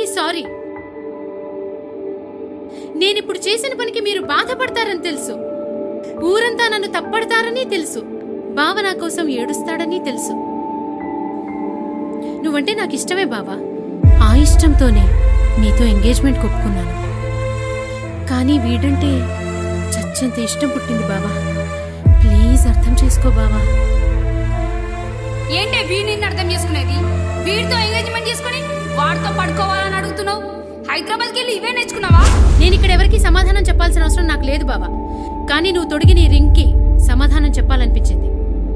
sorry నేనిప్పుడు చేసిన పనికి మీరు బాధపడతారని తెలుసు ఊరంతా నన్ను తప్పడతారని తెలుసు బావ నా కోసం ఏడుస్తాడని తెలుసు నువ్వంటే నాకు ఇష్టమే బావా ఆ ఇష్టంతోనే నీతో ఎంగేజ్మెంట్ ఒప్పుకున్నాను కానీ వీడంటే చచ్చెంత ఇష్టం పుట్టింది బావా ప్లీజ్ అర్థం చేసుకో బావా ఏంటే వీడిని అర్థం చేసుకునేది వీడితో ఎంగేజ్మెంట్ చేసుకుని వాడితో పడుకోవాలని అడుగుతున్నావు హైదరాబాద్కి వెళ్ళి ఇవే నేర్చుకున్నావా నేను ఇక్కడ ఎవరికి సమాధానం చెప్పాల్సిన అవసరం నాకు లేదు బావా కానీ నువ్వు తొడిగిన ఈ రింగ్కి సమాధానం చెప్పాలనిపించింది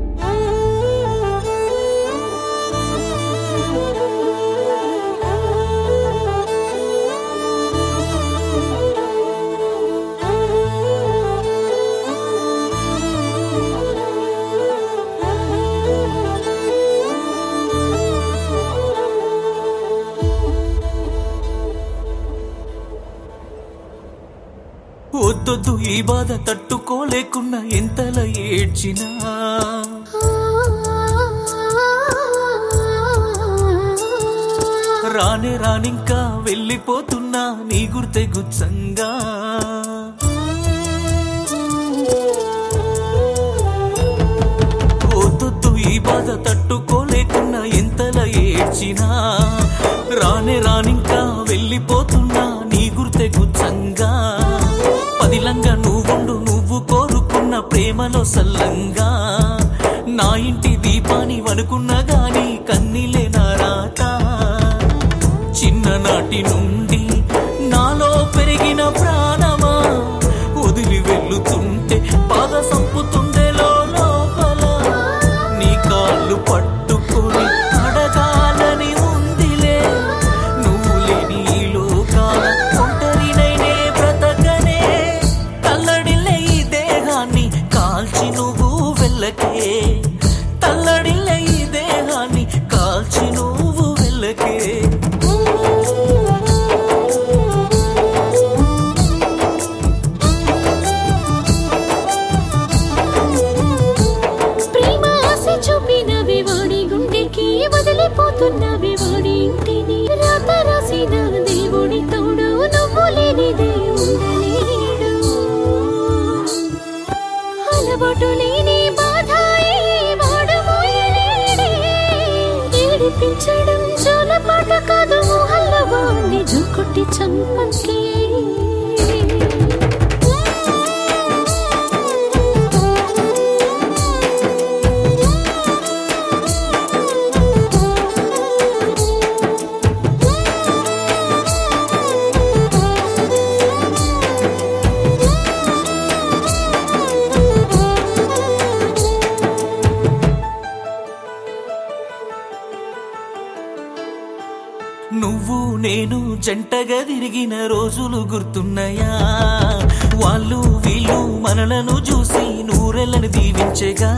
వద్దొద్దు ఈ బాధ తట్టుకోలేకున్నా ఎంతలా ఏడ్చినా రానే రానింకా వెళ్ళిపోతున్నా నీ గుర్తే గుచ్చంగా వద్దొద్దు ఈ బాధ తట్టుకోలేకున్నా ఎంతలా ఏడ్చినా రానే రానింకా వెళ్ళిపోతున్నా నీ గుర్తే గుచ్చంగా పదిలంగా నువ్వుండు నువ్వు కోరుకున్న ప్రేమలో సల్లంగా నా ఇంటి దీపాని వనుకున్నా గాని కన్నీలే నా రాత చిన్ననాటి నుండి నాలో పెరిగిన ప్రాణమా వదిలి వెళ్ళుతుంటే బాధ సంపుతుండే లోపల నీ కాళ్ళు పట్టుకొని అడగాలని ఉందిలే నువ్వు లేని ఈ లోకాల ఒంటరినైనే బ్రతకనే తల్లడిల్లే ఈ దేహాన్ని కాల్చి నువ్వు వెళ్ళకే తల్లడిల్లే ఈ దేహాన్ని కాల్చి నువ్వు వెళ్ళకే ప్రేమ ఆశ చూపినవి వాడి గుండెకి వదిలిపోతున్నవి వాడి ఇంటిని రాత రాసిన దేవుడి తోడు నువ్వు లేనిదే ఉండలేడు అలవాటు లేని బాధ ఏ వాడు మోయలేడే ఏడిపించడం జోలపాట కాదు మొహల్ల వాణ్ణి జుకొట్టి చంపకే నువ్వు నేను జంటగా తిరిగిన రోజులు గుర్తున్నాయా వాళ్ళు వీళ్ళు మనలను చూసి నూరెళ్ళని దీవించగా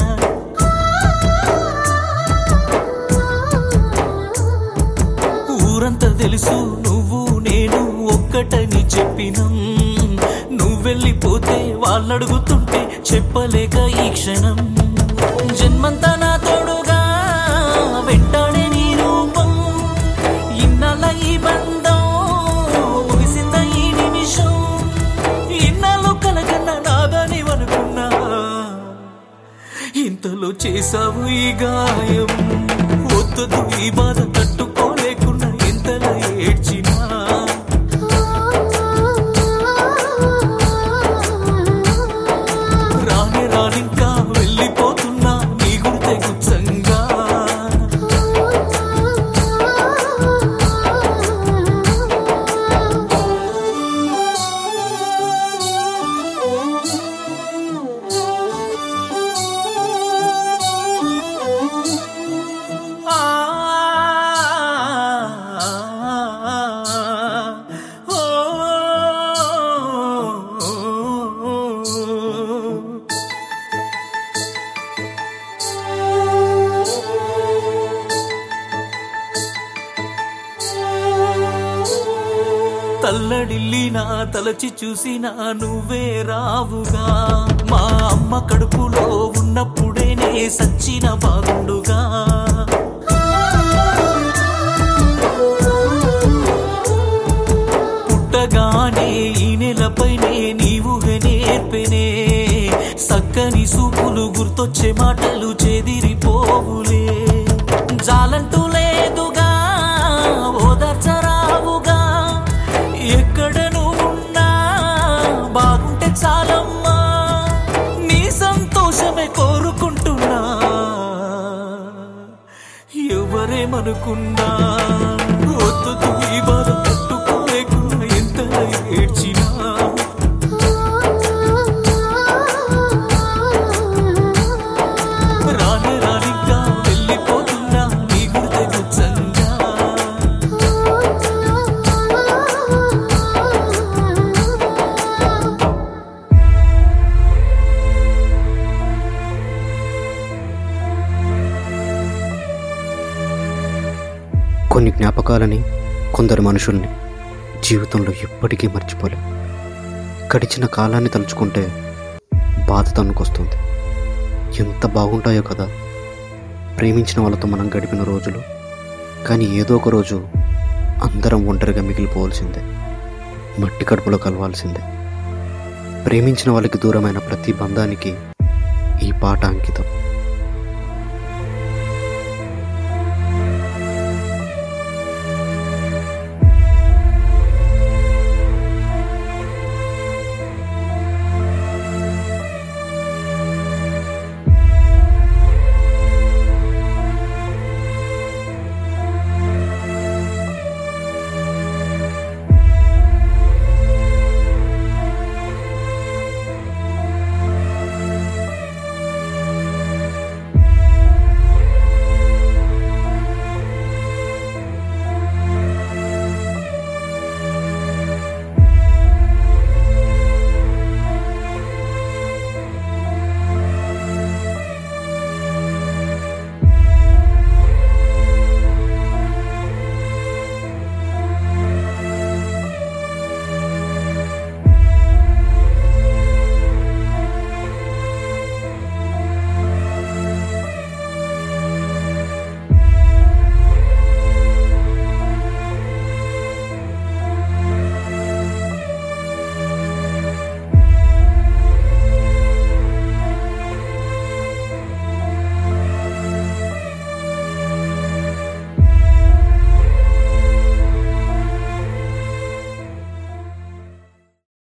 ఊరంతా తెలుసు నువ్వు నేను ఒక్కటని చెప్పినం నువ్వెళ్ళిపోతే వాళ్ళు అడుగుతుంటే చెప్పలేక ఈ క్షణం జన్మంతా నా తోడుగా వెంటాడే నీ రూపం ఇన్నాళ్ళ ఈ బంధం ముగిసింద ఈ నిమిషం ఇన్నాళ్ళు కలకన్నా నాదని అనుకున్నా ఇంతలో చేసావు ఈ గాయం వద్దదు ఈ బాధ తట్టుకోలేకున్నా ఇంతలా ఏడ్చినా రాని రానింకా వెళ్ళిపోతున్నా నీ గుర్తే గుచ్చంగా ఆ ఓ తల్లడిల్లి నా తలచి చూసినా నువ్వే రావుగా మా అమ్మ కడుపులో ఉన్నప్పుడే నే సచ్చిన బాగుండుగా చూపెనే సక్కని సూపులు గుర్తొచ్చే మాటలు చెదిరిపోవులే జాలంటూ లేదుగా ఓదార్చరావుగా ఎక్కడ నువ్వున్నా బాగుంటే చాలమ్మా నీ సంతోషమే కోరుకుంటున్నా ఎవరేమనుకున్నా వద్దు ఈ బాధ తట్టుకోలేకున్నా ఎంత ఏడ్చినా రాని రానిగా వెళ్ళిపోతున్నా నీ గుర్తే గుచ్చంగా కొన్ని జ్ఞాపకాలని కొందరు మనుషుల్ని జీవితంలో ఎప్పటికీ మర్చిపోలేం గడిచిన కాలాన్ని తలుచుకుంటే బాధ తన్నుకొస్తుంది ఎంత బాగుంటాయో కదా ప్రేమించిన వాళ్ళతో మనం గడిపిన రోజులు కానీ ఏదో ఒక రోజు అందరం ఒంటరిగా మిగిలిపోవాల్సిందే మట్టి కడుపులో కలవాల్సిందే ప్రేమించిన వాళ్ళకి దూరమైన ప్రతి బంధానికి ఈ పాట అంకితం